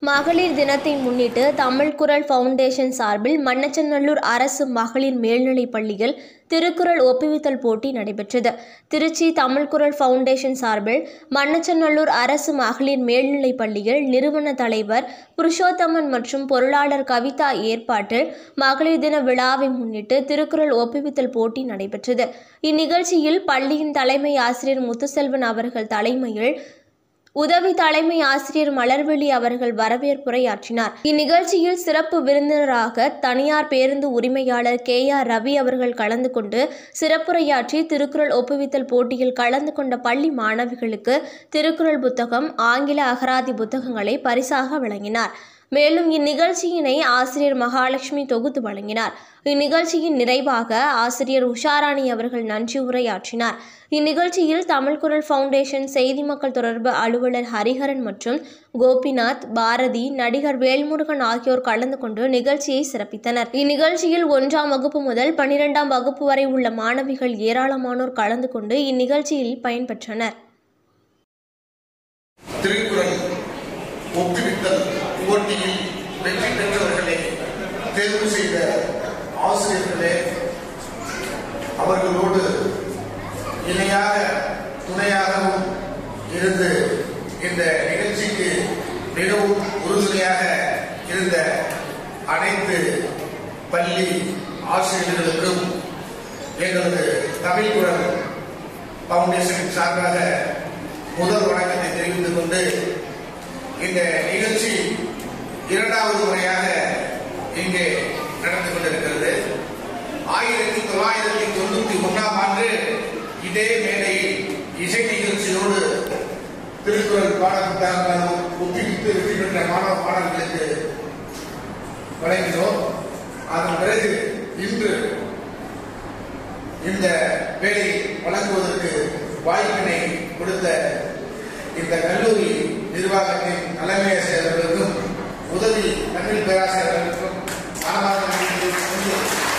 மகளிர் தினத்தை முன்னிட்டு தமிழ் குரல் ஃபவுண்டேஷன் சார்பில் மண்ணச்சநல்லூர் அரசு மகளிர் மேல்நிலைப் பள்ளியில் திருக்குறள் ஒப்புவித்தல் போட்டி நடைபெற்றது திருச்சி தமிழ் குரல் ஃபவுண்டேஷன் சார்பில் மண்ணச்சநல்லூர் அரசு மகளிர் மேல்நிலைப் பள்ளியில் நிறுவன தலைவர் புருஷோத்தமன் மற்றும் பொருளாளர் கவிதா ஏற்பாட்டில் மகளிர் தின விழாவை முன்னிட்டு திருக்குறள் ஒப்புவித்தல் போட்டி நடைபெற்றது இந்நிகழ்ச்சியில் பள்ளியின் தலைமை ஆசிரியர் முத்துசெல்வன் அவர்கள் தலைமையில் உதவி தலைமை ஆசிரியர் மலர்விழி அவர்கள் வரவேற்புரையாற்றினார் இந்நிகழ்ச்சியில் சிறப்பு விருந்தினராக தனியார் பேருந்து உரிமையாளர் கே ஆர் ரவி அவர்கள் கலந்து கொண்டு சிறப்புரையாற்றி திருக்குறள் ஒப்புவித்தல் போட்டியில் கலந்து கொண்ட பள்ளி மாணவிகளுக்கு திருக்குறள் புத்தகம் ஆங்கில அகராதி புத்தகங்களை பரிசாக வழங்கினார் மேலும் இந்நிகழ்ச்சியினை ஆசிரியர் மகாலட்சுமி தொகுத்து வழங்கினார் இந்நிகழ்ச்சியின் நிறைவாக ஆசிரியர் உஷாராணி அவர்கள் நன்றி உரையாற்றினார் இந்நிகழ்ச்சியில் தமிழ் குரல் ஃபவுண்டேஷன் செய்தி மக்கள் தொடர்பு அலுவலர் ஹரிஹரன் மற்றும் கோபிநாத் பாரதி நடிகர் வேல்முருகன் ஆகியோர் கலந்து கொண்டு நிகழ்ச்சியை சிறப்பித்தனர் இந்நிகழ்ச்சியில் ஒன்றாம் வகுப்பு முதல் பனிரெண்டாம் வகுப்பு வரை உள்ள மாணவிகள் ஏராளமானோர் கலந்து கொண்டு இந்நிகழ்ச்சியில் பயன்பெற்றனர் திருக்குறள் ஒப்புவித்தல் போட்டியில் வெற்றி பெற்றவர்களை தேர்வு செய்த ஆசிரியர்களே அவர்களோடு இணையாக துணையாகவும் இருந்து இந்த நிகழ்ச்சிக்கு மிகவும் உறுதுணையாக இருந்த அனைத்து பள்ளி ஆசிரியர்களுக்கும் எங்களது தமிழ் குரல் பவுண்டேஷன் சார்பாக முதல் வணக்கத்தை தெரிவித்துக் கொண்டு இந்த நிகழ்ச்சி இரண்டாவது முறையாக இங்கே நடந்து கொண்டிருக்கிறது ஆயிரத்தி தொள்ளாயிரத்தி தொண்ணூத்தி ஒன்றாம் ஆண்டு இதே மேடையில் இசை நிகழ்ச்சியோடு திருக்குறள் பாட புத்தகங்கள் ஒப்பிட்டு வெற்றி பெற்ற மாணவ மாணவர்களுக்கு வழங்கினோம் அதன் பிறகு இன்று இந்த வேலை வழங்குவதற்கு வாய்ப்பினை கொடுத்த இந்த கல்லூரி நிர்வாகத்தின் தலைமை ஆசிரியர்களுக்கும் உதவி தமிழ் பேராசிரியர்களுக்கும் மனமார்ந்த நன்றியை சொல்லி,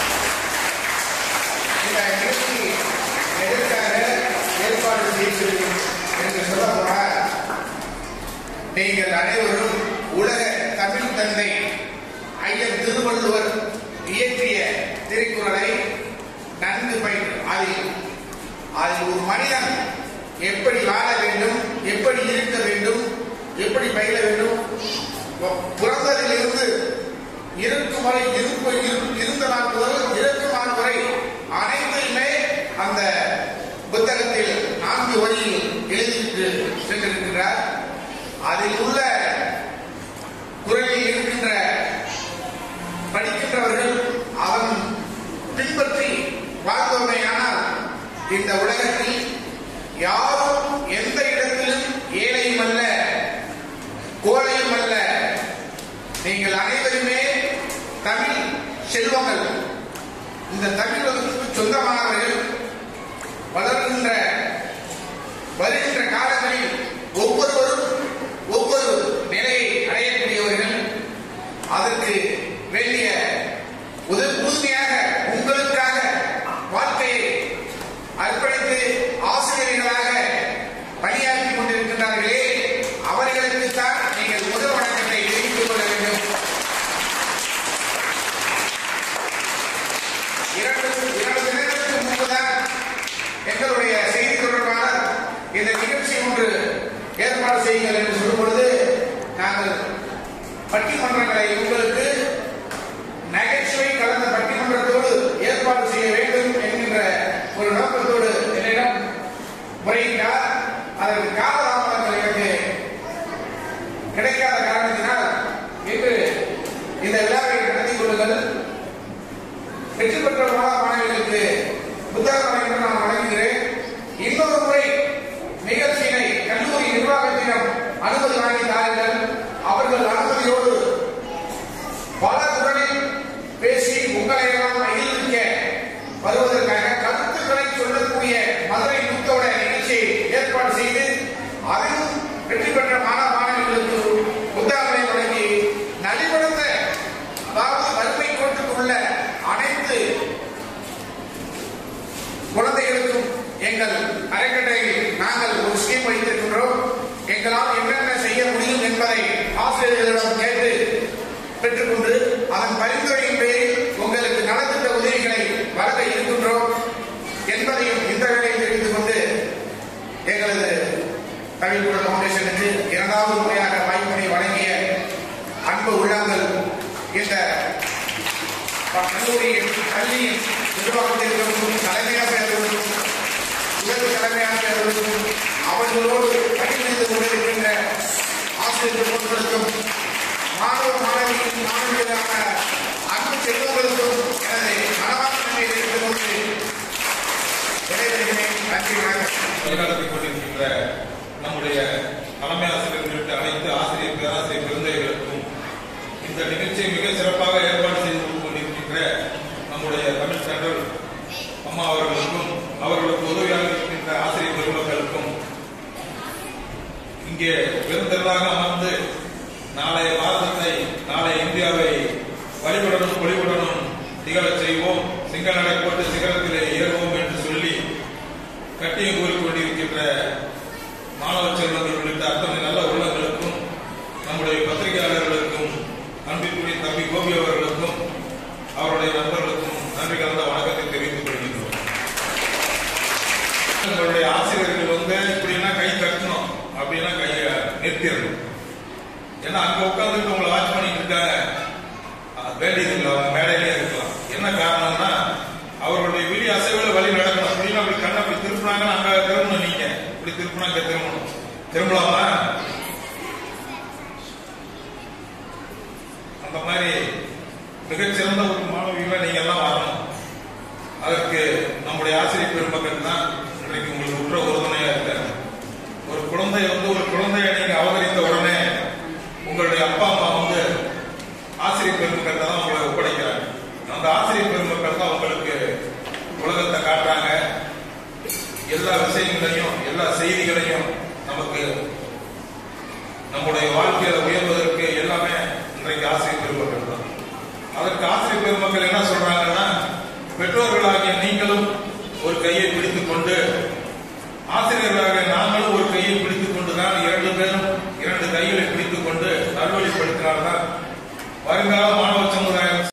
இந்த நிகழ்ச்சி எதற்காக ஏற்பாடு செய்கிறது என்று சொல்ல போனால் நீங்கள் அனைவரும் உலக தமிழ் தந்தை ஐயன் திருவள்ளுவர் இயற்றிய திருக்குறளை நன்கு பயிர் அதில் அதில் ஒரு மனிதன் எப்படி வாழ வேண்டும் எப்படி இருக்க வேண்டும் எப்படி பயில வேண்டும் பிறந்ததிலிருந்து இருக்கும் வரை இருப்பு இரு- இருந்த நாள் முதல் இருக்கும் நாள் வரை அனைத்தையுமே அந்த புத்தகத்தில் நான்கு வழியில் எழுதிட்டு சென்றிருக்கிறார் அதில் உள்ள குரலில் இருக்கின்ற படிக்கின்றவர்கள் அவன் பின்பற்றி வாழ்ந்தோமையானால் இந்த உலகத்தில் யாரும் எந்த இடத்திலும் ஏழையும் அல்ல கோழையும் அல்ல நீங்கள் அனைவருமே தமிழ் செல்வங்கள் இந்த தமிழுக்கு சொந்தமானவர்கள் வளர்கின்ற வருகின்ற காலங்களில் ஒவ்வொருவரும் ஒவ்வொரு நிலையை அடையக்கூடியவர்கள் அதற்கு வேண்டிய உதவி உறுதியாக உங்களுக்காக வாழ்க்கையை அர்ப்பணித்து ஆசிரியர்களாக பணியாற்றிக் கொண்டிருக்கின்றார்களே அவர்களுக்கு தான் நீங்கள் முதல் வணக்கத்தை தெரிவித்துக் கொள்ள வேண்டும் இரண்டு இரண்டு தினங்களுக்கு முன்புதான் எங்களுடைய செய்தி தொடர்பாளர் இந்த நிகழ்ச்சி ஒன்று ஏற்பாடு செய்யுங்கள் என்று சொல்லும் பொழுது நாங்கள் பட்டிமன்றங்களை உங்களுக்கு நகைச்சுவை கலந்த பட்டிமன்றத்தோடு ஏற்பாடு செய்ய வேண்டும் என்கின்ற ஒரு நோக்கத்தோடு என்னிடம் முறையிட்டார் அதற்கு காலதாமதங்கள் எனக்கு கிடைக்காத காரணத்தினால் இன்று இந்த விழாவை நடத்தி கொள்ளுங்கள் வெற்றி பெற்ற மாணவ மாணவிகளுக்கு புத்தகம் வழங்கி நான் வழங்குகிறேன் இன்னொரு முறை நிகழ்ச்சியினை கல்லூரி நிர்வாகத்திடம் அனுமதி வாங்கி தாருங்கள் அவர்கள் அனுமதியோடு பல குரலில் பேசி உங்களை எல்லாம் மகிழ்விக்க வருவதற்காக கருத்துக்களை சொல்லக்கூடிய மதுரை முத்தோட நிகழ்ச்சியை ஏற்பாடு செய்து அதிலும் வெற்றி பெற்ற மாணவ மாணவிகளுக்கு புத்தகங்களை வழங்கி நலிவடைந்த அதாவது வறுமை கோட்டுக்குள்ள அனைத்து குழந்தைகளுக்கும் எங்கள் அறக்கட்டளையில் நாங்கள் ஒரு ஸ்கீம் வைத்திருக்கின்றோம் எங்களால் என்னென்ன செய்ய முடியும் என்பதை ஆசிரியர்களிடம் பெற்றுக்கொண்டு அதன் பரிந்துரையின் பேரில் உங்களுக்கு நலத்திட்ட உதவிகளை வழங்க இருக்கின்றோம் என்பதையும் இந்த வேளையில் தெரிவித்துக் கொண்டு எங்களது கல்விக்குழு ஃபவுண்டேஷனுக்கு இரண்டாவது முறையாக வாய்ப்பினை வழங்கிய அன்பு உள்ளங்கள் இந்த கல்லூரியின் பள்ளியின் நிர்வாகத்திற்கும் தலைமை ஆசிரியர்களுக்கும் உதவி தலைமை ஆசிரியர்களுக்கும் அவர்களோடு பணிபுரிந்து கொண்டிருக்கின்ற ஆசிரியர் பெருமக்களுக்கும் மாணவ மாணவியின் மாணவிகளான அன்பு செல்வங்களுக்கும் எனது மனமார்ந்த நன்றியை தெரிவித்துக் கொண்டு விடைபெறுகிறேன் நன்றி வணக்கம் வழிநடத்திக் கொண்டிருக்கின்ற நம்முடைய தலைமை ஆசிரியர் உள்ளிட்ட அனைத்து ஆசிரியர் பேராசிரியர் பெருந்தைகளுக்கும் இந்த நிகழ்ச்சியை மிக சிறப்பாக ஏற்பாடு செய்து கொண்டிருக்கின்ற நம்முடைய தமிழ் சென்ட்ரல் அம்மா அவர்களுக்கும் அவர்களுக்கு உதவியாக இருக்கின்ற ஆசிரியர் பெருமக்களுக்கும் இங்கே பெருந்திரளாக அமர்ந்து நாளைய பாரதத்தை நாளைய இந்தியாவை வழிபடணும் பொலிவுடனும் திகழச் செய்வோம் சிங்க நடை போட்டு சிகரத்திலே ஏறுவோம் என்று சொல்லி கட்டியம் கூறிக்கொண்டிருக்கின்ற மாணவ செல்வங்கள் உள்ளிட்ட அத்தனை நல்ல உள்ளங்களுக்கும் நம்முடைய பத்திரிகையாளர்களுக்கும் அன்பிற்குரிய தம்பி கோபி அவர்களுக்கும் அவருடைய நண்பர்களுக்கும் நன்றி கலந்த வணக்கத்தை தெரிவித்துக் கொள்கின்றோம் உங்களுடைய ஆசிரியர்கள் வந்து இப்படின்னா கை தட்டணும் அப்படின்னா கையை நிறுத்திடணும் ஏன்னா அங்க உட்கார்ந்துட்டு உங்களை வாட்ச் பண்ணிட்டு இருக்காங்க அது வேண்டியதில்லை அவங்க மேடையிலே இருக்கலாம் என்ன காரணம்னா அவர்களுடைய விழி அசைவுல வழி நடக்கணும் அப்படின்னு அப்படி கண்ணை அப்படி திருப்பினாங்கன்னா அங்க திரும்பணும் நீங்க இப்படி திருப்பினா அங்க திரும்பணும் திரும்பலாமா அந்த மாதிரி மிகச்சிறந்த ஒரு மாணவிகளை நீங்க எல்லாம் வரணும் அதற்கு நம்முடைய ஆசிரியர் பெருமக்கள் தான் இன்றைக்கு உங்களுக்கு உற்ற உறுதுணையா இருக்காங்க ஒரு குழந்தை வந்து ஒரு குழந்தையை நீங்க அவதரித்த உடனே உங்களுடைய அப்பா அம்மா வந்து ஆசிரியர் பெருமக்கள் தான் உங்களை ஒப்படைக்கிறாங்க அந்த ஆசிரியர் பெருமக்கள் தான் உங்களுக்கு உலகத்தை காட்டுறாங்க எல்லா விஷயங்களையும் எல்லா செய்திகளையும் நமக்கு நம்முடைய வாழ்க்கையில உயர்வதற்கு எல்லாமே இன்றைக்கு ஆசிரியர் பெருமக்கள் தான் அதற்கு ஆசிரியர் பெருமக்கள் என்ன சொல்றாங்கன்னா பெற்றோர்களாகிய நீங்களும் ஒரு கையை பிடித்துக் கொண்டு ஆசிரியர்களாக நாங்களும் ஒரு கையை பிடித்துக் கொண்டுதான் இரண்டு பேரும் இரண்டு கைகளை பிடித்துக் கொண்டு நல்வழிப்படுத்தினால்தான் வருங்கால மாணவ சமுதாயம்